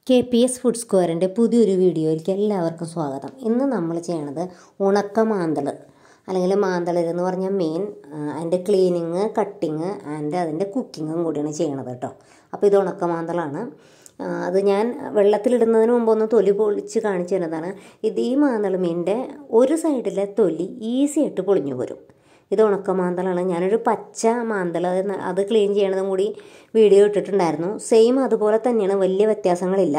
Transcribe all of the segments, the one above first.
K P S food സ്ക്വയറിൻ്റെ പുതിയൊരു വീഡിയോയിലേക്ക് എല്ലാവർക്കും സ്വാഗതം ഇന്ന് നമ്മൾ ചെയ്യണത് ഉണക്ക മാന്തൾ അല്ലെങ്കിൽ മാന്തളർ എന്ന് പറഞ്ഞാൽ മെയിൻ അതിൻ്റെ ക്ലീനിങ് കട്ടിങ് ആൻഡ് അതിൻ്റെ കുക്കിങ്ങും കൂടിയാണ് ചെയ്യണത് കേട്ടോ അപ്പോൾ ഇത് ഉണക്ക മാന്തളാണ് ആ, അത് ഞാൻ വെള്ളത്തിലിടുന്നതിന് മുമ്പ് ഒന്ന് തൊലി പൊളിച്ച് കാണിച്ചു തരുന്നതാണ് ഇത് ഈ മാന്തൾ മീനിൻ്റെ ഒരു സൈഡിലെ തൊലി ഈസി ആയിട്ട് പൊളിഞ്ഞു വരും ഇത് ഉണക്ക മാന്തളാണ് ഞാനൊരു പച്ച മാന്തൾ അത് ന- അത് ക്ലീൻ ചെയ്യണതും കൂടി വീഡിയോ ഇട്ടിട്ടുണ്ടായിരുന്നു സെയിം അതുപോലെ തന്നെയാണ് വലിയ വ്യത്യാസങ്ങളില്ല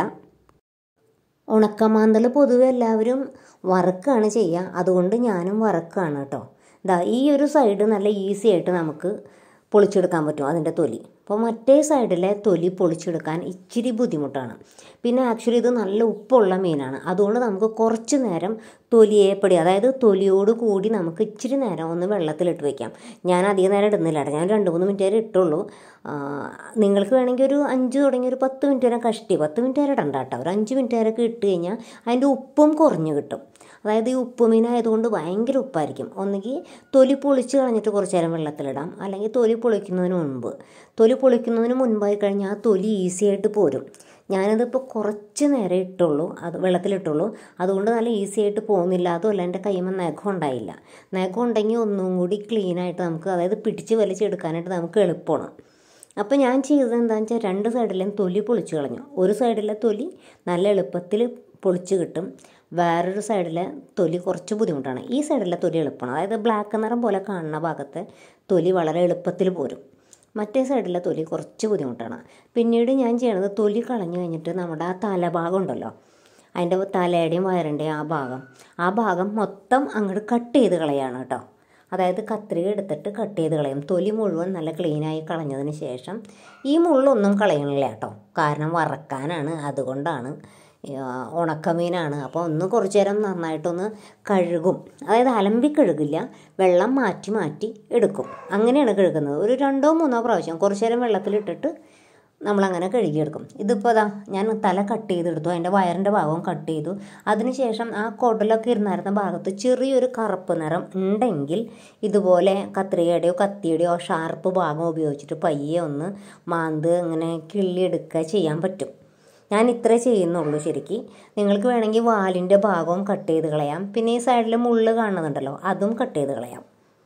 ഉണക്കമാന്തൽ പൊതുവെ എല്ലാവരും വറുക്കാണ് ചെയ്യുക അതുകൊണ്ട് ഞാനും വറുക്കാണ് കേട്ടോ ഇതാ ഈ ഒരു സൈഡ് നല്ല ഈസി ആയിട്ട് നമുക്ക് പൊളിച്ചെടുക്കാൻ പറ്റും അതിൻ്റെ തൊലി അപ്പോൾ മറ്റേ സൈഡിലെ തൊലി പൊളിച്ചെടുക്കാൻ ഇച്ചിരി ബുദ്ധിമുട്ടാണ് പിന്നെ ആക്ച്വലി ഇത് നല്ല ഉപ്പുള്ള മീനാണ് അതുകൊണ്ട് നമുക്ക് കുറച്ച് നേരം തൊലിയെ പടി അതായത് തൊലിയോട് കൂടി നമുക്ക് ഇച്ചിരി നേരം ഒന്ന് വെള്ളത്തിലിട്ട് വെക്കാം ഞാൻ അധികം നേരം ഇടുന്നില്ല കേട്ടോ ഞാൻ രണ്ട് മൂന്ന് മിനിറ്റ് വരെ ഇട്ടുള്ളൂ ആ, നിങ്ങൾക്ക് വേണമെങ്കിൽ ഒരു അഞ്ച് തുടങ്ങി ഒരു പത്ത് മിനിറ്റ് വരെ കഷ്ടി പത്ത് മിനിറ്റ് വരെ ഇടണ്ട കേട്ടോ ഒരു അഞ്ച് മിനിറ്റ് വരെ ഒക്കെ ഇട്ട് കഴിഞ്ഞാൽ അതിൻ്റെ ഉപ്പും കുറഞ്ഞു കിട്ടും അതായത് ഈ ഉപ്പുമീനായതുകൊണ്ട് ഭയങ്കര ഉപ്പായിരിക്കും ഒന്നുകിൽ തൊലി പൊളിച്ച് കളഞ്ഞിട്ട് കുറച്ച് നേരം വെള്ളത്തിലിടാം അല്ലെങ്കിൽ തൊലി പൊളിക്കുന്നതിന് മുൻപ് തൊലി പൊളിക്കുന്നതിന് മുൻപായി കഴിഞ്ഞാൽ ആ തൊലി ഈസി ആയിട്ട് പോരും ഞാനതിപ്പോൾ കുറച്ച് നേരം ഇട്ടുള്ളൂ അത് വെള്ളത്തിലിട്ടുള്ളൂ അതുകൊണ്ട് നല്ല ഈസി ആയിട്ട് പോകുന്നില്ല അതുമല്ല എൻ്റെ കൈമ നഖം ഉണ്ടായില്ല നഖം ഉണ്ടെങ്കിൽ ഒന്നും കൂടി ക്ലീനായിട്ട് നമുക്ക് അതായത് പിടിച്ച് വലിച്ചെടുക്കാനായിട്ട് നമുക്ക് എളുപ്പമാണ് അപ്പോൾ ഞാൻ ചെയ്തത് എന്താണെന്ന് വെച്ചാൽ രണ്ട് സൈഡിലെയും തൊലി പൊളിച്ച് കളഞ്ഞു ഒരു സൈഡിലെ തൊലി നല്ല എളുപ്പത്തിൽ പൊളിച്ച് കിട്ടും വേറൊരു സൈഡിലെ തൊലി കുറച്ച് ബുദ്ധിമുട്ടാണ് ഈ സൈഡിലെ തൊലി എളുപ്പമാണ് അതായത് ബ്ലാക്ക് നിറം പോലെ കാണുന്ന ഭാഗത്തെ തൊലി വളരെ എളുപ്പത്തിൽ പോരും മറ്റേ സൈഡിലെ തൊലി കുറച്ച് ബുദ്ധിമുട്ടാണ് പിന്നീട് ഞാൻ ചെയ്യണത് തൊലി കളഞ്ഞു കഴിഞ്ഞിട്ട് നമ്മുടെ ആ തലഭാഗം ഉണ്ടല്ലോ അതിൻ്റെ തലയുടെയും വയറിൻ്റെയും ആ ഭാഗം ആ ഭാഗം മൊത്തം അങ്ങോട്ട് കട്ട് ചെയ്ത് കളയാണ് കേട്ടോ അതായത് കത്രിക എടുത്തിട്ട് കട്ട് ചെയ്ത് കളയും തൊലി മുഴുവൻ നല്ല ക്ലീനായി കളഞ്ഞതിന് ശേഷം ഈ മുള്ളൊന്നും കളയണില്ല കേട്ടോ കാരണം വറക്കാനാണ് അതുകൊണ്ടാണ് ആ, ഉണക്കമീനാണ് അപ്പോൾ ഒന്ന് കുറച്ച് നേരം നന്നായിട്ടൊന്ന് കഴുകും അതായത് അലമ്പി കഴുകില്ല വെള്ളം മാറ്റി മാറ്റി എടുക്കും അങ്ങനെയാണ് കഴുകുന്നത് ഒരു രണ്ടോ മൂന്നോ പ്രാവശ്യം കുറച്ച് നേരം വെള്ളത്തിലിട്ടിട്ട് നമ്മളങ്ങനെ കഴുകിയെടുക്കും ഇതിപ്പോൾ അതാ ഞാൻ തല കട്ട് ചെയ്തെടുത്തു അതിൻ്റെ വയറിൻ്റെ ഭാഗവും കട്ട് ചെയ്തു അതിനുശേഷം ആ കുടലൊക്കെ ഇരുന്നായിരുന്ന ഭാഗത്ത് ചെറിയൊരു കറുപ്പ് നിറം ഉണ്ടെങ്കിൽ ഇതുപോലെ കത്രികയുടെയോ കത്തിയുടെയോ ഷാർപ്പ് ഭാഗം ഉപയോഗിച്ചിട്ട് പയ്യെ ഒന്ന് മാന്ത് ഇങ്ങനെ കിള്ളിയെടുക്കുക ചെയ്യാൻ പറ്റും ഞാൻ ഇത്രേ ചെയ്യുന്നുള്ളൂ ശരിക്ക് നിങ്ങൾക്ക് വേണമെങ്കിൽ വാലിൻ്റെ ഭാഗവും കട്ട് ചെയ്ത് കളയാം പിന്നെ ഈ സൈഡിൽ മുള്ള് കാണുന്നുണ്ടല്ലോ അതും കട്ട് ചെയ്ത് കളയാം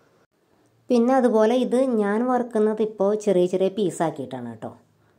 പിന്നെ അതുപോലെ ഇത് ഞാൻ വറുക്കുന്നത് ഇപ്പോൾ ചെറിയ ചെറിയ പീസാക്കിയിട്ടാണ് കേട്ടോ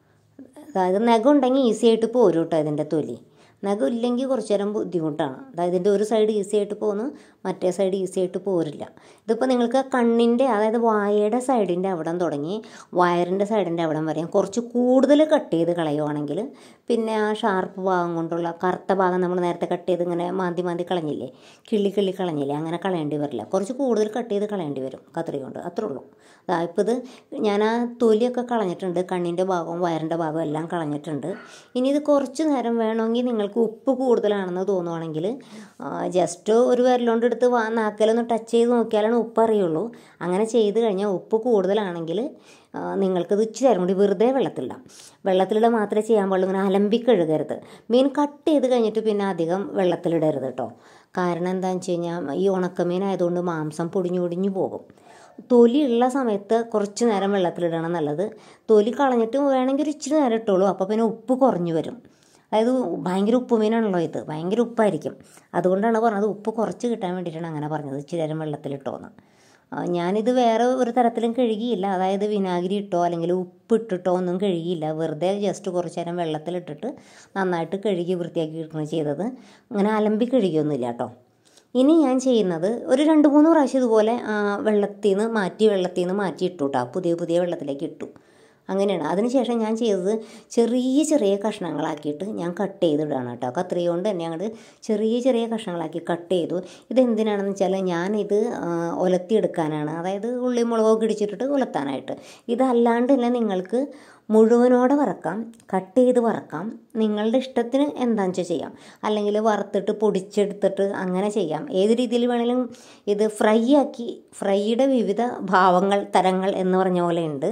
അതായത് നഖം ഉണ്ടെങ്കിൽ ഈസി ആയിട്ട് പോരും കേട്ടോ ഇതിൻ്റെ തൊലി നഖം ഇല്ലെങ്കിൽ കുറച്ച് നേരം ബുദ്ധിമുട്ടാണ് അതായത് ഇതിൻ്റെ ഒരു സൈഡ് ഈസി ആയിട്ട് പോകുന്നു മറ്റേ സൈഡ് ഈസി ആയിട്ട് പോരില്ല ഇതിപ്പോൾ നിങ്ങൾക്ക് കണ്ണിൻ്റെ അതായത് വായയുടെ സൈഡിൻ്റെ അവിടം തുടങ്ങി വയറിൻ്റെ സൈഡിൻ്റെ അവിടം വരെ കുറച്ച് കൂടുതൽ കട്ട് ചെയ്ത് കളയുവാണെങ്കിൽ പിന്നെ ആ ഷാർപ്പ് ഭാഗം കൊണ്ടുള്ള കറുത്ത ഭാഗം നമ്മൾ നേരത്തെ കട്ട് ചെയ്ത് ഇങ്ങനെ മാന്തി മാന്തി കളഞ്ഞില്ലേ കിള്ളി കിള്ളി കളഞ്ഞില്ലേ അങ്ങനെ കളയേണ്ടി വരില്ല കുറച്ച് കൂടുതൽ കട്ട് ചെയ്ത് കളയേണ്ടി വരും കത്രിക കൊണ്ട് അത്രേ ഉള്ളൂ അതാ ഇപ്പോൾ ഇത് ഞാൻ ആ തൊലിയൊക്കെ കളഞ്ഞിട്ടുണ്ട് കണ്ണിൻ്റെ ഭാഗവും വയറിൻ്റെ ഭാഗവും എല്ലാം കളഞ്ഞിട്ടുണ്ട് ഇനി ഇത് കുറച്ച് നേരം വേണമെങ്കിൽ നിങ്ങൾക്ക് ഉപ്പ് കൂടുതലാണെന്ന് തോന്നുവാണെങ്കിൽ ജസ്റ്റ് ഒരു വിരലുകൊണ്ട് എടുത്ത് വാ നാക്കലൊന്ന് ടച്ച് ചെയ്ത് നോക്കിയാലാണ് ഉപ്പ് അറിയുള്ളൂ അങ്ങനെ ചെയ്ത് കഴിഞ്ഞാൽ ഉപ്പ് കൂടുതലാണെങ്കിൽ ആ, നിങ്ങൾക്കിത് ഇച്ചിരി നേരം കൂടി വെറുതെ വെള്ളത്തിലിടാം വെള്ളത്തിലിടാൻ മാത്രമേ ചെയ്യാൻ പാടുള്ളൂ ഇങ്ങനെ അലമ്പി കഴുകരുത് മീൻ കട്ട് ചെയ്ത് കഴിഞ്ഞിട്ട് പിന്നെ അധികം വെള്ളത്തിലിടരുത് കേട്ടോ കാരണം എന്താണെന്ന് വെച്ച് കഴിഞ്ഞാൽ ഈ ഉണക്കമീൻ ആയതുകൊണ്ട് മാംസം പൊടിഞ്ഞു പൊടിഞ്ഞു പോകും തൊലി ഉള്ള സമയത്ത് കുറച്ച് നേരം വെള്ളത്തിലിടണം നല്ലത് തൊലി കളഞ്ഞിട്ട് വേണമെങ്കിൽ ഒരു ഇച്ചിരി നേരം ഇട്ടോളൂ അപ്പോൾ പിന്നെ ഉപ്പ് കുറഞ്ഞു വരും അതായത് ഭയങ്കര ഉപ്പ് മീനാണല്ലോ ഇത് ഭയങ്കര ഉപ്പായിരിക്കും അതുകൊണ്ടാണ് പറഞ്ഞത് ഉപ്പ് കുറച്ച് കിട്ടാൻ വേണ്ടിയിട്ടാണ് അങ്ങനെ പറഞ്ഞത് ഇച്ചിരി നേരം വെള്ളത്തിലിട്ടോന്ന് ആ, ഞാനിത് വേറെ ഒരു തരത്തിലും കഴുകിയില്ല അതായത് വിനാഗിരി ഇട്ടോ അല്ലെങ്കിൽ ഉപ്പ് ഇട്ടിട്ടോ ഒന്നും കഴുകിയില്ല വെറുതെ ജസ്റ്റ് കുറച്ച് നേരം വെള്ളത്തിലിട്ടിട്ട് നന്നായിട്ട് കഴുകി വൃത്തിയാക്കി എടുക്കണം ചെയ്തത് അങ്ങനെ അലമ്പി കഴുകിയൊന്നുമില്ല കേട്ടോ ഇനി ഞാൻ ചെയ്യുന്നത് ഒരു രണ്ട് മൂന്ന് പ്രാവശ്യം ഇതുപോലെ ആ, വെള്ളത്തിൽ നിന്ന് മാറ്റി വെള്ളത്തിൽ നിന്ന് മാറ്റി ഇട്ടു കേട്ടോ പുതിയ പുതിയ വെള്ളത്തിലേക്ക് ഇട്ടു അങ്ങനെയാണ് അതിനുശേഷം ഞാൻ ചെയ്തത് ചെറിയ ചെറിയ കഷ്ണങ്ങളാക്കിയിട്ട് ഞാൻ കട്ട് ചെയ്തിടുകയാണ് കേട്ടോ കത്രിക കൊണ്ട് തന്നെ അങ്ങോട്ട് ചെറിയ ചെറിയ കഷ്ണങ്ങളാക്കി കട്ട് ചെയ്തു ഇതെന്തിനാണെന്ന് വെച്ചാൽ ഞാനിത് ആ, ഒലത്തിയെടുക്കാനാണ് അതായത് ഉള്ളി മുളകൊക്കെ ഇടിച്ചിട്ടിട്ട് ഉലത്താനായിട്ട് ഇതല്ലാണ്ട് തന്നെ നിങ്ങൾക്ക് മുഴുവനോടെ വറക്കാം കട്ട് ചെയ്ത് വറക്കാം നിങ്ങളുടെ ഇഷ്ടത്തിന് എന്താണെന്ന് വെച്ചാൽ ചെയ്യാം അല്ലെങ്കിൽ വറുത്തിട്ട് പൊടിച്ചെടുത്തിട്ട് അങ്ങനെ ചെയ്യാം ഏത് രീതിയിൽ വേണമെങ്കിലും ഇത് ഫ്രൈ ആക്കി ഫ്രൈയുടെ വിവിധ ഭാവങ്ങൾ തരങ്ങൾ എന്ന് പറഞ്ഞ പോലെ ഉണ്ട്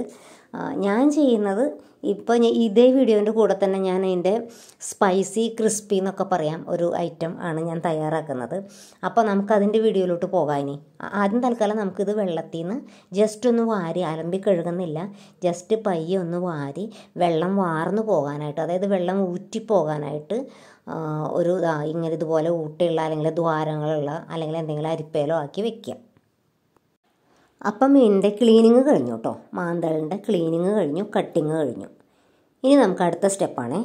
ആ, ഞാൻ ചെയ്യുന്നത് ഇപ്പോൾ ഞാൻ ഇതേ വീഡിയോൻ്റെ കൂടെ തന്നെ ഞാൻ അതിൻ്റെ സ്പൈസി ക്രിസ്പി എന്നൊക്കെ പറയാം ഒരു ഐറ്റം ആണ് ഞാൻ തയ്യാറാക്കുന്നത് അപ്പോൾ നമുക്ക് അതിൻ്റെ വീഡിയോയിലോട്ട് പോകാം ഇനി ആ- ആദ്യം തൽക്കാലം നമുക്കിത് വെള്ളത്തിൽ നിന്ന് ജസ്റ്റ് ഒന്ന് വാരി അലമ്പി കഴുകുന്നില്ല ജസ്റ്റ് പയ്യെ ഒന്ന് വാരി വെള്ളം വാർന്നു പോകാനായിട്ട് അതായത് വെള്ളം ഊറ്റി പോകാനായിട്ട് ആ, ഒരു ദാ ഇങ്ങനെ ഇതുപോലെ ഊട്ടിയുള്ള അല്ലെങ്കിൽ ദ്വാരങ്ങളുള്ള അല്ലെങ്കിൽ എന്തെങ്കിലും അരിപ്പയിലോ ആക്കി വെക്കുക അപ്പം മീനിൻ്റെ ക്ലീനിങ് കഴിഞ്ഞു കേട്ടോ മാന്തളിൻ്റെ ക്ലീനിങ് കഴിഞ്ഞു കട്ടിങ് കഴിഞ്ഞു ഇനി നമുക്ക് അടുത്ത സ്റ്റെപ്പാണേ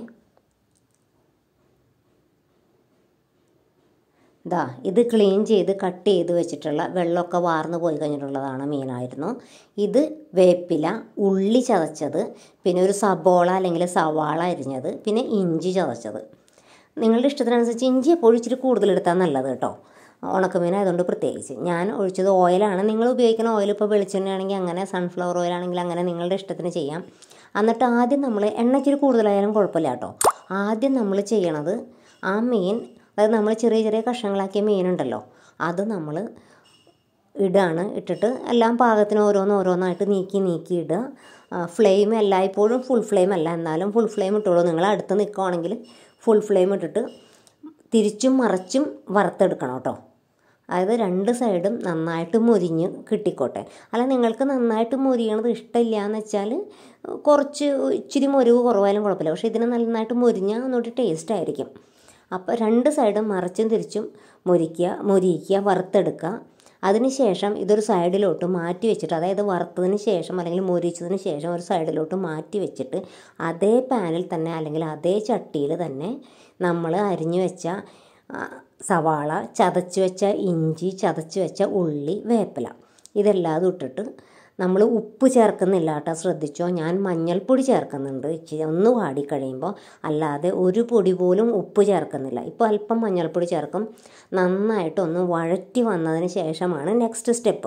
ദാ ഇത് ക്ലീൻ ചെയ്ത് കട്ട് ചെയ്ത് വെച്ചിട്ടുള്ള വെള്ളമൊക്കെ വാർന്നു പോയി കഴിഞ്ഞിട്ടുള്ളതാണ് മീനായിരുന്നു ഇത് വേപ്പില ഉള്ളി ചതച്ചത് പിന്നെ ഒരു സബോള അല്ലെങ്കിൽ സവാള അരിഞ്ഞത് പിന്നെ ഇഞ്ചി ചതച്ചത് നിങ്ങളുടെ ഇഷ്ടത്തിനനുസരിച്ച് ഇഞ്ചി എപ്പോഴും ഇച്ചിരി കൂടുതൽ എടുത്താൽ നല്ലത് കേട്ടോ ഉണക്കമീൻ ആയതുകൊണ്ട് പ്രത്യേകിച്ച് ഞാൻ ഒഴിച്ചത് ഓയിലാണ് നിങ്ങൾ ഉപയോഗിക്കുന്ന ഓയിൽ ഇപ്പോൾ വെളിച്ചെണ്ണയാണെങ്കിൽ അങ്ങനെ സൺഫ്ലവർ ഓയിലാണെങ്കിൽ അങ്ങനെ നിങ്ങളുടെ ഇഷ്ടത്തിന് ചെയ്യാം എന്നിട്ട് ആദ്യം നമ്മൾ എണ്ണ ഇച്ചിരി കൂടുതലായാലും കുഴപ്പമില്ല കേട്ടോ ആദ്യം നമ്മൾ ചെയ്യണത് ആ മീൻ അതായത് നമ്മൾ ചെറിയ ചെറിയ കഷ്ണങ്ങളാക്കിയ മീനുണ്ടല്ലോ അത് നമ്മൾ ഇടാണ് ഇട്ടിട്ട് എല്ലാം പാകത്തിന് ഓരോന്ന് ഓരോന്നായിട്ട് നീക്കി നീക്കി ഇടുക ഫ്ലെയിം എല്ലായ്പ്പോഴും ഫുൾ ഫ്ലെയിം അല്ല എന്നാലും ഫുൾ ഫ്ലെയിം ഇട്ടോളൂ നിങ്ങൾ അടുത്ത് നിൽക്കുവാണെങ്കിൽ ഫുൾ ഫ്ലെയിം ഇട്ടിട്ട് തിരിച്ചും മറച്ചും വറുത്തെടുക്കണം കേട്ടോ അതായത് രണ്ട് സൈഡും നന്നായിട്ട് മുരിഞ്ഞ് കിട്ടിക്കോട്ടെ അല്ല നിങ്ങൾക്ക് നന്നായിട്ട് മുരിയണത് ഇഷ്ടമില്ല എന്ന് വെച്ചാൽ കുറച്ച് ഇച്ചിരി മുരിവ് കുറവായാലും കുഴപ്പമില്ല പക്ഷേ ഇതിന് നന്നായിട്ട് മുരിഞ്ഞാൽ ഒന്നുകൂടി ടേസ്റ്റ് ആയിരിക്കും അപ്പോൾ രണ്ട് സൈഡും മറിച്ചും തിരിച്ചും മുരിക്കുക മുരിക്കുക വറുത്തെടുക്കുക അതിനുശേഷം ഇതൊരു സൈഡിലോട്ട് മാറ്റി വെച്ചിട്ട് അതായത് വറുത്തതിന് ശേഷം അല്ലെങ്കിൽ മുരിച്ചതിന് ശേഷം ഒരു സൈഡിലോട്ട് മാറ്റി വെച്ചിട്ട് അതേ പാനിൽ തന്നെ അല്ലെങ്കിൽ അതേ ചട്ടിയിൽ തന്നെ നമ്മൾ അരിഞ്ഞു വെച്ച ആ, സവാള ചതച്ച് വെച്ച ഇഞ്ചി ചതച്ച് വെച്ച ഉള്ളി വേപ്പില ഇതെല്ലാം ഇട്ടിട്ട് നമ്മൾ ഉപ്പ് ചേർക്കുന്നില്ല കേട്ടോ ശ്രദ്ധിച്ചോ ഞാൻ മഞ്ഞൾപ്പൊടി ചേർക്കുന്നുണ്ട് ഇച്ചിരി ഒന്ന് വാടി കഴിയുമ്പോൾ അല്ലാതെ ഒരു പൊടി പോലും ഉപ്പ് ചേർക്കുന്നില്ല ഇപ്പോൾ അല്പം മഞ്ഞൾപ്പൊടി ചേർക്കും നന്നായിട്ടൊന്ന് വഴറ്റി വന്നതിന് ശേഷമാണ് നെക്സ്റ്റ് സ്റ്റെപ്പ്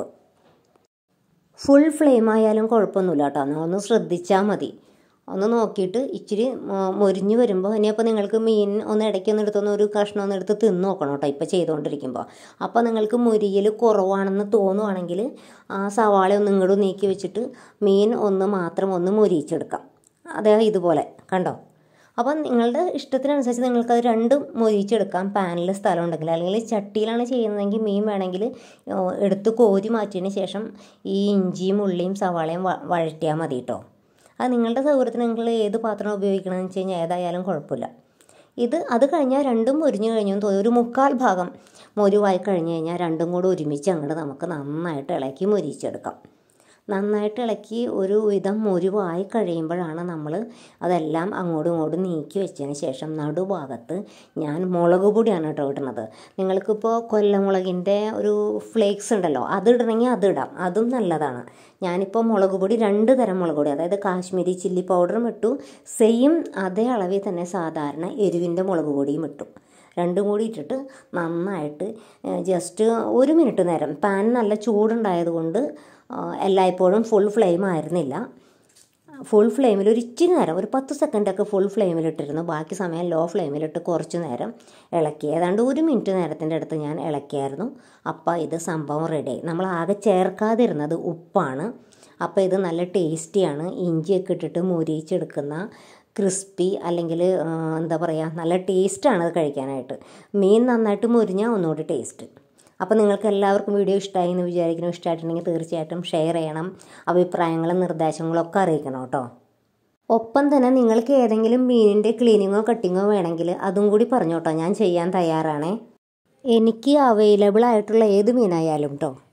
ഫുൾ ഫ്ലെയിം ആയാലും കുഴപ്പമൊന്നുമില്ല കേട്ടോ ഒന്ന് ഒന്ന് ശ്രദ്ധിച്ചാൽ മതി ഒന്ന് നോക്കിയിട്ട് ഇച്ചിരി മൊ- മൊരിഞ്ഞ് വരുമ്പോൾ ഇനിയിപ്പോൾ നിങ്ങൾക്ക് മീൻ ഒന്ന് ഇടയ്ക്ക് ഒന്ന് എടുത്തൊന്ന് ഒരു കഷ്ണം ഒന്ന് എടുത്ത് തിന്ന് നോക്കണം കേട്ടോ ഇപ്പോൾ ചെയ്തുകൊണ്ടിരിക്കുമ്പോൾ അപ്പോൾ നിങ്ങൾക്ക് മുരിയിൽ കുറവാണെന്ന് തോന്നുവാണെങ്കിൽ ആ സവാള ഒന്ന് ഇങ്ങോട്ട് നീക്കി വെച്ചിട്ട് മീൻ ഒന്ന് മാത്രം ഒന്ന് മൊരിയിച്ചെടുക്കാം അതേ ഇതുപോലെ കണ്ടോ അപ്പം നിങ്ങളുടെ ഇഷ്ടത്തിനനുസരിച്ച് നിങ്ങൾക്ക് അത് രണ്ടും മൊരിച്ചെടുക്കാം പാനിൽ സ്ഥലം ഉണ്ടെങ്കിൽ അല്ലെങ്കിൽ ചട്ടിയിലാണ് ചെയ്യുന്നതെങ്കിൽ മീൻ വേണമെങ്കിൽ ഓ, എടുത്ത് കോരി മാറ്റിയതിന് ശേഷം ഈ ഇഞ്ചിയും ഉള്ളിയും സവാളയും വ- വഴറ്റിയാൽ മതി കേട്ടോ അത് നിങ്ങളുടെ സൗകര്യത്തിന് നിങ്ങൾ ഏത് പാത്രം ഉപയോഗിക്കണമെന്ന് വെച്ച് കഴിഞ്ഞാൽ ഏതായാലും കുഴപ്പമില്ല ഇത് അത് കഴിഞ്ഞാൽ രണ്ടും മുരിഞ്ഞു കഴിഞ്ഞു എന്ന് തോന്നി ഒരു മുക്കാൽ ഭാഗം മുരുവായി കഴിഞ്ഞ് കഴിഞ്ഞാൽ രണ്ടും കൂടെ ഒരുമിച്ച് അങ്ങോട്ട് നമുക്ക് നന്നായിട്ട് ഇളക്കി മുരിച്ചെടുക്കാം നന്നായിട്ട് ഇളക്കി ഒരു വിധം മുരുവായി കഴിയുമ്പോഴാണ് നമ്മൾ അതെല്ലാം അങ്ങോട്ടും ഇങ്ങോട്ടും നീക്കി വെച്ചതിന് ശേഷം നടുഭാഗത്ത് ഞാൻ മുളക് പൊടിയാണ് കേട്ടോ ഇടുന്നത് നിങ്ങൾക്കിപ്പോൾ കൊല്ലമുളകിൻ്റെ ഒരു ഫ്ലേക്സ് ഉണ്ടല്ലോ അത് ഇടണമെങ്കിൽ അത് ഇടാം അതും നല്ലതാണ് ഞാനിപ്പോൾ മുളക് പൊടി രണ്ട് തരം മുളക് പൊടി അതായത് കാശ്മീരി ചില്ലി പൗഡറും ഇട്ടു സെയിം അതേ അളവിൽ തന്നെ സാധാരണ എരിവിൻ്റെ മുളക് പൊടിയും ഇട്ടു രണ്ടും കൂടി ഇട്ടിട്ട് നന്നായിട്ട് ജസ്റ്റ് ഒരു മിനിറ്റ് നേരം പാൻ നല്ല ചൂടുണ്ടായതുകൊണ്ട് ആ, എല്ലായ്പ്പോഴും ഫുൾ ഫ്ലെയിം ആയിരുന്നില്ല ഫുൾ ഫ്ലെയിമിൽ ഒരു ഇച്ചിരി നേരം ഒരു പത്ത് സെക്കൻഡൊക്കെ ഫുൾ ഫ്ലെയിമിലിട്ടിരുന്നു ബാക്കി സമയം ലോ ഫ്ലെയിമിലിട്ട് കുറച്ച് നേരം ഇളക്കി ഏതാണ്ട് ഒരു മിനിറ്റ് നേരത്തിൻ്റെ അടുത്ത് ഞാൻ ഇളക്കിയായിരുന്നു അപ്പോൾ ഇത് സംഭവം റെഡിയായി നമ്മൾ ആകെ ചേർക്കാതിരുന്നത് ഉപ്പാണ് അപ്പോൾ ഇത് നല്ല ടേസ്റ്റിയാണ് ഇഞ്ചിയൊക്കെ ഇട്ടിട്ട് മുരിയിച്ചെടുക്കുന്ന ക്രിസ്പി അല്ലെങ്കിൽ എന്താ പറയുക നല്ല ടേസ്റ്റാണ് അത് കഴിക്കാനായിട്ട് മീൻ നന്നായിട്ട് മുരിഞ്ഞാൽ ഒന്നുകൂടി ടേസ്റ്റ് അപ്പോൾ നിങ്ങൾക്ക് എല്ലാവർക്കും വീഡിയോ ഇഷ്ടമായി എന്ന് വിചാരിക്കുന്നു ഇഷ്ടമായിട്ടുണ്ടെങ്കിൽ തീർച്ചയായിട്ടും ഷെയർ ചെയ്യണം അഭിപ്രായങ്ങളും നിർദ്ദേശങ്ങളും ഒക്കെ അറിയിക്കണം കേട്ടോ ഒപ്പം തന്നെ നിങ്ങൾക്ക് ഏതെങ്കിലും മീനിൻ്റെ ക്ലീനിങ്ങോ കട്ടിങ്ങോ വേണമെങ്കിൽ അതും കൂടി പറഞ്ഞോട്ടോ ഞാൻ ചെയ്യാൻ തയ്യാറാണേ എനിക്ക് അവൈലബിൾ ആയിട്ടുള്ള ഏത് മീനായാലും കേട്ടോ